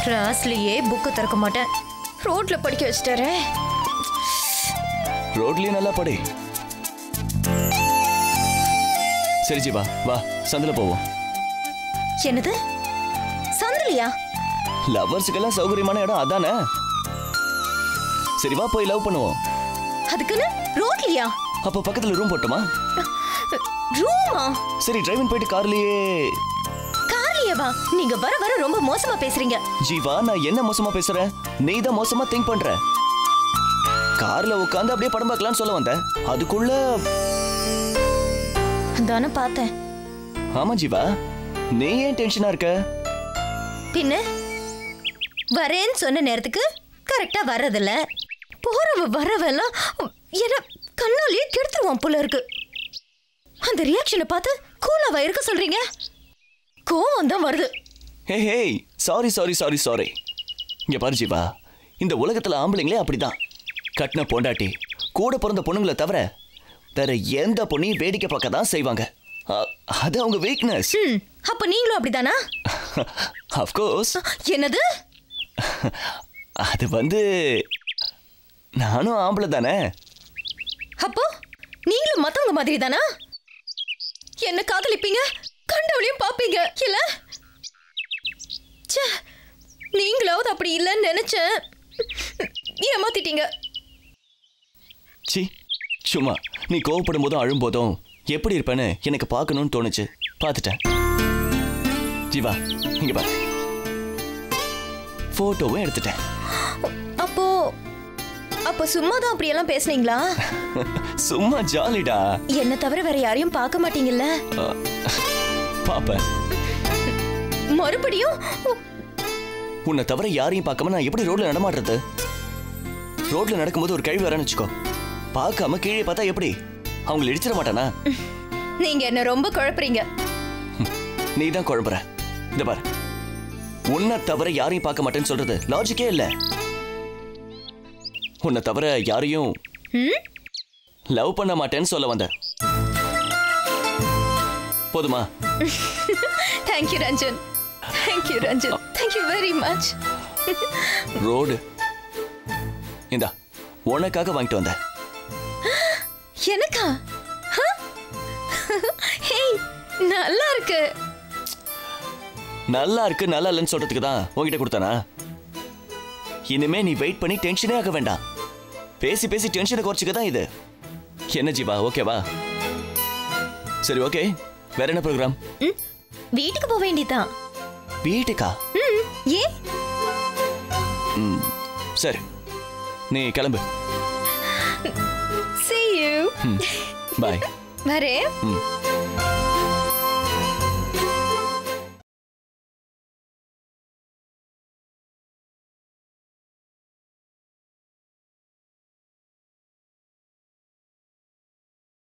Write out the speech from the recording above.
கிளாஸ்லயே book திறக்க மாட்டேன் ரோட்ல படிக்க வச்சிட்டாரே ரோட்லயும் நல்லா படி சரி ஜீவா வா சந்தில போவோம் என்னது சந்திலியா லவ்வர்ஸுக்கெல்லாம் சௌகரியமான இடம் அதானே சரி வா போய் லவ் பண்ணுவோம் அதுக்குன்னு ரோட்லயா அப்போ பக்கத்துல ரூம் போட்டோமா ரூமா சரி டிரைவிங் போயிட்டு கார்லயே கார்லயவா நீங்க வர வர ரொம்ப மோசமா பேசுறீங்க ஜீவா நான் என்ன மோசமா பேசுறேன் நீ தான் மோசமா திங்க் பண்ற கார்ல உட்காந்து அப்படியே படம் பார்க்கலாம்னு சொல்ல வந்தேன் அதுக்குள்ள தானே பார்த்தேன் ஆமா ஜீவா நீ ஏன் டென்ஷனா இருக்க பின்ன வரேன்னு சொன்ன நேரத்துக்கு கரெக்டா வர்றதில்ல போறவ வரவெல்லாம் என்ன கண்ணாலேயே கெடுத்துருவான் போல இருக்கு அந்த ரியாக்ஷனை பார்த்து கூலாவா இருக்க சொல்றீங்க கோவம் தான் வருது hey hey sorry sorry sorry sorry இங்க பாரு ஜீவா இந்த உலகத்துல ஆம்பளைங்களே அப்படிதான் கட்டின பொண்டாட்டி கூட பிறந்த பொண்ணுங்களை தவிர வேற எந்த பொண்ணையும் வேடிக்கை பார்க்க தான் செய்வாங்க அ- அது அவங்க வீக்னஸ் ம் அப்ப நீங்களும் அப்படிதானா அஃப்கோர்ஸ் என்னது அது வந்து நானும் ஆம்பளை தானே அப்போ நீங்களும் மத்தவங்க மாதிரி தானா என்ன காதலிப்பீங்க கண்டவளையும் பாப்பீங்க இல்ல ச்சே நீங்களாவது அப்படி இல்லைன்னு நினைச்சேன் ஏமாத்திட்டீங்க சி சும்மா நீ கோவப்படும் போதும் அழும் போதும் எப்படி இருப்பேன்னு எனக்கு பார்க்கணும்னு தோணுச்சு பார்த்துட்டேன் ஜீவா இங்க பாரு போட்டோவும் எடுத்துட்டேன் அப்போ அப்போ சும்மா தான் அப்படியெல்லாம் பேசுனீங்களா சும்மா ஜாலிடா என்ன தவிர வேற யாரையும் பார்க்க மாட்டீங்கல்ல பாப்பேன் மறுபடியும் உன்னை தவிர யாரையும் பார்க்காம நான் எப்படி ரோட்ல நடமாடுறது ரோட்ல நடக்கும்போது ஒரு கழிவு வரேன்னு வச்சுக்கோ பார்க்காம கீழே பார்த்தா எப்படி அவங்களை இடிச்சிட மாட்டானா நீங்க என்ன ரொம்ப குழப்புறீங்க நீ தான் குழம்புற இந்த பாரு உன்னை தவிர யாரையும் பார்க்க மாட்டேன்னு சொல்றது லாஜிக்கே இல்ல உன்னை தவிர யாரையும் ம் லவ் பண்ண மாட்டேன்னு சொல்ல வந்தேன் போதுமா thank you Ranjan thank you Ranjan thank you very much road இந்தா உனக்காக வாங்கிட்டு வந்தேன் எனக்கா ஹேய் நல்லா இருக்கு நல்லா இருக்கு நல்லா இல்லைன்னு சொல்றதுக்கு தான் உன்கிட்ட கொடுத்தானா இனிமே நீ வெயிட் பண்ணி டென்ஷனே ஆக வேண்டாம் பேசி பேசி டென்ஷனை குறைச்சிக்க தான் இது என்ன ஜீவா ஓகேவா சரி ஓகே வேற என்ன ப்ரோக்ராம் ம் வீட்டுக்கு போக வேண்டியதான் வீட்டுக்கா ம் ஏன் ம் சரி நீ கிளம்பு see you ம் பாய் வரேன் ம்